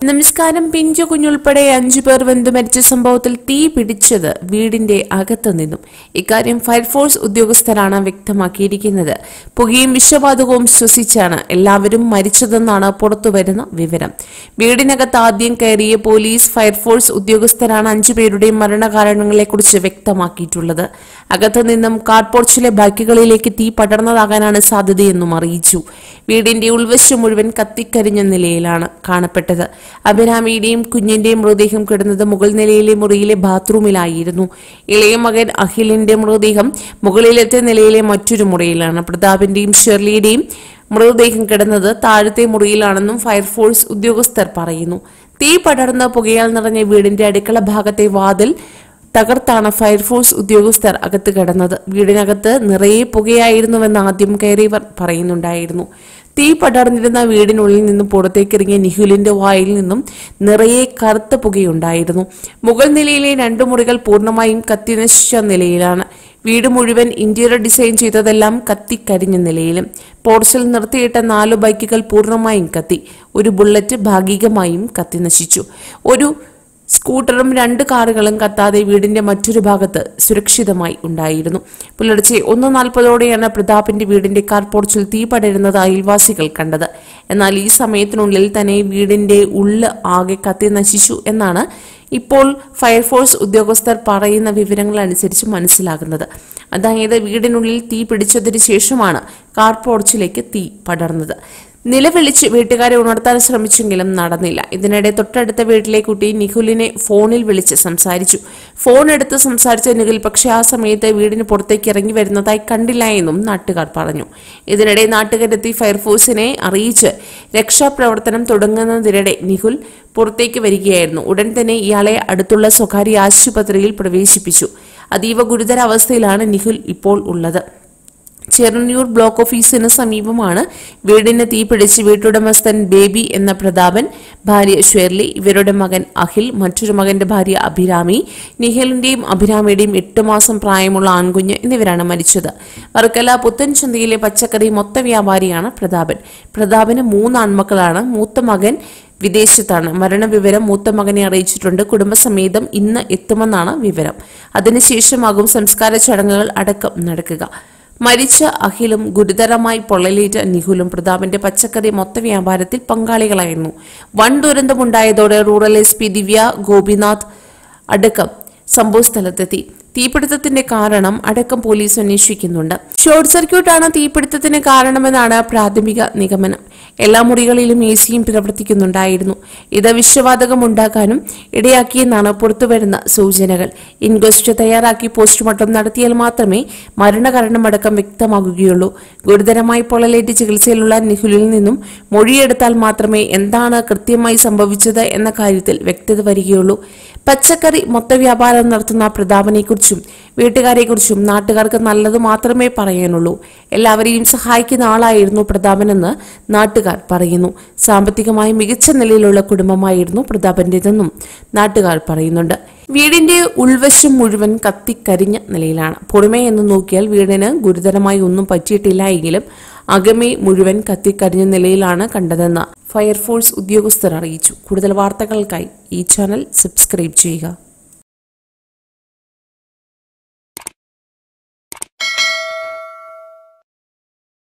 നമസ്കാരം പിഞ്ചു കുഞ്ഞുൾപ്പെടെ അഞ്ചു പേർ വെന്തു മരിച്ച സംഭവത്തിൽ തീ പിടിച്ചത് വീടിന്റെ അകത്തു നിന്നും ഇക്കാര്യം ഫയർഫോഴ്സ് ഉദ്യോഗസ്ഥരാണ് വ്യക്തമാക്കിയിരിക്കുന്നത് പുകയും വിഷവാതകവും ശ്വസിച്ചാണ് എല്ലാവരും മരിച്ചതെന്നാണ് പുറത്തുവരുന്ന വിവരം വീടിനകത്ത് ആദ്യം കയറിയ പോലീസ് ഫയർഫോഴ്സ് ഉദ്യോഗസ്ഥരാണ് അഞ്ചുപേരുടെയും മരണകാരണങ്ങളെക്കുറിച്ച് വ്യക്തമാക്കിയിട്ടുള്ളത് അകത്തു നിന്നും കാർപോർച്ചിലെ ബാക്കികളിലേക്ക് തീ പടർന്നതാകാനാണ് സാധ്യതയെന്നും അറിയിച്ചു വീടിന്റെ ഉൾവശം മുഴുവൻ കത്തിക്കരിഞ്ഞ നിലയിലാണ് കാണപ്പെട്ടത് അഭിരാമിയുടെയും കുഞ്ഞിന്റെയും മൃതദേഹം കിടന്നത് മുകൾ നിലയിലെ മുറിയിലെ ബാത്റൂമിലായിരുന്നു ഇളയ മകൻ അഖിലിന്റെ മൃതദേഹം മുകളിലത്തെ നിലയിലെ മറ്റൊരു മുറിയിലാണ് പ്രതാപിന്റെയും ഷെർലിയുടെയും മൃതദേഹം കിടന്നത് താഴത്തെ മുറിയിലാണെന്നും ഫയർഫോഴ്സ് ഉദ്യോഗസ്ഥർ പറയുന്നു തീ പടർന്ന് പുകയാൽ നിറഞ്ഞ വീടിന്റെ അടുക്കള ഭാഗത്തെ വാതിൽ തകർത്താണ് ഫയർഫോഴ്സ് ഉദ്യോഗസ്ഥർ അകത്ത് കിടന്നത് വീടിനകത്ത് നിറയെ പുകയായിരുന്നുവെന്ന് ആദ്യം കയറിയവർ പറയുന്നുണ്ടായിരുന്നു തീ പടർന്നിരുന്ന വീടിനുള്ളിൽ നിന്നും പുറത്തേക്കിറങ്ങിയ നിഹുലിന്റെ വായിൽ നിന്നും നിറയെ കറുത്ത പുകയുണ്ടായിരുന്നു മുകൾ നിലയിലെ രണ്ടു മുറികൾ പൂർണ്ണമായും കത്തിനശിച്ച നിലയിലാണ് വീട് മുഴുവൻ ഇന്റീരിയർ ഡിസൈൻ ചെയ്തതെല്ലാം കത്തിക്കരിഞ്ഞ നിലയിലും പോർച്ചിൽ നിർത്തിയിട്ട നാലു ബൈക്കുകൾ പൂർണ്ണമായും കത്തി ഒരു ബുള്ളറ്റ് ഭാഗികമായും കത്തിനശിച്ചു ഒരു സ്കൂട്ടറും രണ്ട് കാറുകളും കത്താതെ വീടിന്റെ മറ്റൊരു ഭാഗത്ത് സുരക്ഷിതമായി ഉണ്ടായിരുന്നു പുലർച്ചെ ഒന്ന് നാൽപ്പതോടെയാണ് പ്രതാപിന്റെ വീടിന്റെ കാർ പോർച്ചിൽ തീ പടരുന്നത് അയൽവാസികൾ കണ്ടത് എന്നാൽ ഈ സമയത്തിനുള്ളിൽ തന്നെ വീടിന്റെ ഉള്ള് ആകെ കത്തി നശിച്ചു എന്നാണ് ഇപ്പോൾ ഫയർഫോഴ്സ് ഉദ്യോഗസ്ഥർ പറയുന്ന വിവരങ്ങൾ അനുസരിച്ച് മനസ്സിലാകുന്നത് അതായത് വീടിനുള്ളിൽ തീ പിടിച്ചതിന് ശേഷമാണ് കാർ പോർച്ചിലേക്ക് തീ പടർന്നത് നിലവിളിച്ച് വീട്ടുകാരെ ഉണർത്താൻ ശ്രമിച്ചെങ്കിലും നടന്നില്ല ഇതിനിടെ തൊട്ടടുത്ത വീട്ടിലെ കുട്ടി നിഖുലിനെ ഫോണിൽ വിളിച്ച് സംസാരിച്ചു ഫോൺ എടുത്ത് സംസാരിച്ച നിഖുൽ പക്ഷേ ആ സമയത്ത് വീടിന് പുറത്തേക്ക് ഇറങ്ങി വരുന്നതായി കണ്ടില്ല എന്നും നാട്ടുകാർ പറഞ്ഞു ഇതിനിടെ നാട്ടുകാരെത്തി ഫയർഫോഴ്സിനെ അറിയിച്ച് രക്ഷാപ്രവർത്തനം തുടങ്ങുന്നതിനിടെ നിഖുൽ പുറത്തേക്ക് വരികയായിരുന്നു ഉടൻ തന്നെ ഇയാളെ അടുത്തുള്ള സ്വകാര്യ ആശുപത്രിയിൽ പ്രവേശിപ്പിച്ചു അതീവ ഗുരുതര അവസ്ഥയിലാണ് നിഖുൽ ഇപ്പോൾ ഉള്ളത് ചെറുന്നൂർ ബ്ലോക്ക് ഓഫീസിന് സമീപമാണ് വീടിന് തീപിടിച്ച് വീട്ടുടമസ്ഥൻ ബേബി എന്ന പ്രതാപൻ ഭാര്യ ഷെർലി ഇവരുടെ മകൻ അഖിൽ മറ്റൊരു മകന്റെ ഭാര്യ അഭിരാമി നിഖിലിന്റെയും അഭിരാമിയുടെയും എട്ട് മാസം പ്രായമുള്ള ആൺകുഞ്ഞ് എന്നിവരാണ് മരിച്ചത് വർക്കല പുത്തൻചന്തയിലെ പച്ചക്കറി മൊത്ത വ്യാപാരിയാണ് പ്രതാപൻ പ്രതാപന് മൂന്ന് ആൺമക്കളാണ് മൂത്ത മകൻ വിദേശത്താണ് മരണവിവരം മൂത്ത മകനെ അറിയിച്ചിട്ടുണ്ട് കുടുംബസമേതം ഇന്ന് എത്തുമെന്നാണ് വിവരം അതിനുശേഷമാകും സംസ്കാര ചടങ്ങുകൾ അടക്കം നടക്കുക മരിച്ച അഖിലും ഗുരുതരമായി പൊള്ളലേറ്റ നിഖുലും പ്രതാപന്റെ പച്ചക്കറി മൊത്ത വ്യാപാരത്തിൽ പങ്കാളികളായിരുന്നു വൻ ദുരന്തമുണ്ടായതോടെ rural S P Divya Gopinath അടക്കം സംഭവസ്ഥലത്തെത്തി തീപിടുത്തത്തിന്റെ കാരണം അടക്കം പോലീസ് അന്വേഷിക്കുന്നുണ്ട് ഷോർട്ട് സർക്യൂട്ടാണ് തീപിടുത്തത്തിന് കാരണമെന്നാണ് പ്രാഥമിക നിഗമനം എല്ലാ മുറികളിലും എ സിയും പ്രവർത്തിക്കുന്നുണ്ടായിരുന്നു ഇത് വിഷവാതകം ഉണ്ടാക്കാനും ഇടയാക്കിയെന്നാണ് പുറത്തുവരുന്ന സൂചനകൾ ഇൻക്വസ്റ്റ് തയ്യാറാക്കി പോസ്റ്റ്മോർട്ടം നടത്തിയാൽ മാത്രമേ മരണകാരണമടക്കം വ്യക്തമാകുകയുള്ളൂ ഗുരുതരമായി പൊള്ളലേറ്റ് ചികിത്സയിലുള്ള നിഖുലിൽ നിന്നും മൊഴിയെടുത്താൽ മാത്രമേ എന്താണ് കൃത്യമായി സംഭവിച്ചത് എന്ന കാര്യത്തിൽ വ്യക്തത വരികയുള്ളൂ പച്ചക്കറി മൊത്ത വ്യാപാരം നടത്തുന്ന പ്രതാപനെക്കുറിച്ചും വീട്ടുകാരെക്കുറിച്ചും നാട്ടുകാർക്ക് നല്ലത് മാത്രമേ പറയാനുള്ളൂ എല്ലാവരെയും സഹായിക്കുന്ന ആളായിരുന്നു പ്രതാപനെന്ന് നാട്ടുകാർ പറയുന്നു സാമ്പത്തികമായി മികച്ച നിലയിലുള്ള കുടുംബമായിരുന്നു പ്രതാപന്റേതെന്നും നാട്ടുകാർ പറയുന്നുണ്ട് വീടിന്റെ ഉൾവശം മുഴുവൻ കത്തിക്കരിഞ്ഞ നിലയിലാണ് പുറമേ എന്ന് നോക്കിയാൽ വീടിന് ഗുരുതരമായി ഒന്നും പറ്റിയിട്ടില്ല എങ്കിലും അകമേ മുഴുവൻ കത്തിക്കരിഞ്ഞ നിലയിലാണ് കണ്ടതെന്ന് ഫയർഫോഴ്സ് ഉദ്യോഗസ്ഥർ അറിയിച്ചു കൂടുതൽ വാർത്തകൾക്കായി ഈ ചാനൽ സബ്സ്ക്രൈബ് ചെയ്യുക